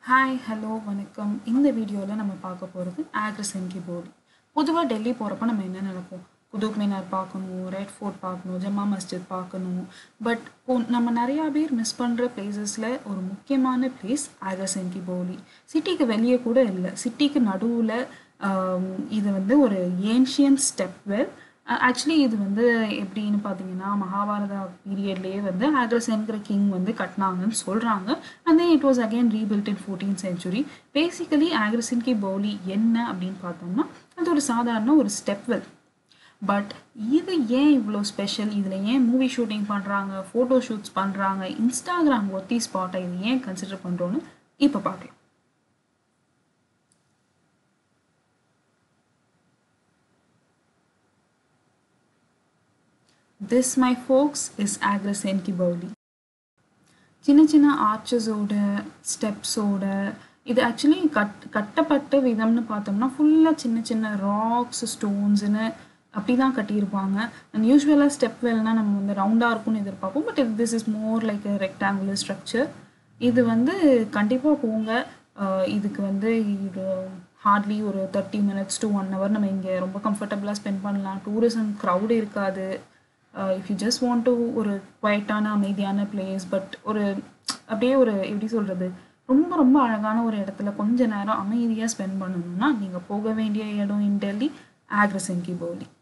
hi hello வணக்கம் இந்த வீடியோவில் நம்ம பார்க்க போகிறது ஆக்ரசென்கி போர்டு பொதுவாக டெல்லி போகிறப்ப நம்ம என்ன நினைப்போம் குதுப் மினார் பார்க்கணும் ரெட் ஃபோர்ட் பார்க்கணும் ஜம்மா மஸ்ஜித் பார்க்கணும் பட் நம்ம நிறையா பேர் மிஸ் பண்ணுற பிளேசஸில் ஒரு முக்கியமான பிளேஸ் ஆக்ரசென்கி போலி சிட்டிக்கு வெளியே கூட இல்லை சிட்டிக்கு நடுவில் இது வந்து ஒரு ஏன்ஷியன் ஸ்டெப் வெல் ஆக்சுவலி இது வந்து எப்படின்னு பார்த்தீங்கன்னா மகாபாரதா பீரியட்லேயே வந்து ஆக்ரசென்கிற கிங் வந்து கட்டினாங்கன்னு சொல்கிறாங்க and then it was again rebuilt in fourteen century basically Agrasen ki Baoli என்ன அப்படின்னு பார்த்தோம்னா அது ஒரு சாதாரண ஒரு ஸ்டெப் வெல் பட் இது ஏன் இவ்வளோ ஸ்பெஷல் இதில் ஏன் மூவி ஷூட்டிங் பண்ணுறாங்க ஃபோட்டோ ஷூட்ஸ் பண்ணுறாங்க இன்ஸ்டாகிராம் ஒத்தி ஸ்பாட்டை இது ஏன் கன்சிடர் பண்ணுறோன்னு இப்போ பார்க்கலாம் this my folks is Agrasen ki Baoli சின்ன சின்ன ஆர்ச்சஸோட ஸ்டெப்ஸோட இது ஆக்சுவலி கட் கட்டப்பட்ட விதம்னு பார்த்தோம்னா ஃபுல்லாக சின்ன சின்ன ராக்ஸ் ஸ்டோன்ஸுன்னு அப்படி தான் கட்டியிருப்பாங்க அண்ட் யூஸ்வலாக ஸ்டெப் வெல்னால் நம்ம வந்து ரவுண்டாக இருக்கும்னு எதிர்பார்ப்போம் but this is more like a rectangular structure இது வந்து கண்டிப்பாக போங்க இதுக்கு வந்து இது ஹார்ட்லி ஒரு thirty minutes to one hour நம்ம இங்கே ரொம்ப கம்ஃபர்டபுளாக ஸ்பெண்ட் பண்ணலாம் டூரிசம் க்ரௌடு இருக்காது if you just want to ஒரு குவைட்டான அமைதியான பிளேஸ் பட் ஒரு அப்படியே ஒரு எப்படி சொல்கிறது ரொம்ப ரொம்ப அழகான ஒரு இடத்துல கொஞ்ச நேரம் அமைதியாக ஸ்பெண்ட் பண்ணணும்னா நீங்கள் போக வேண்டிய இடம் இன் டெல்லி ஆக்ரசென்கி போலி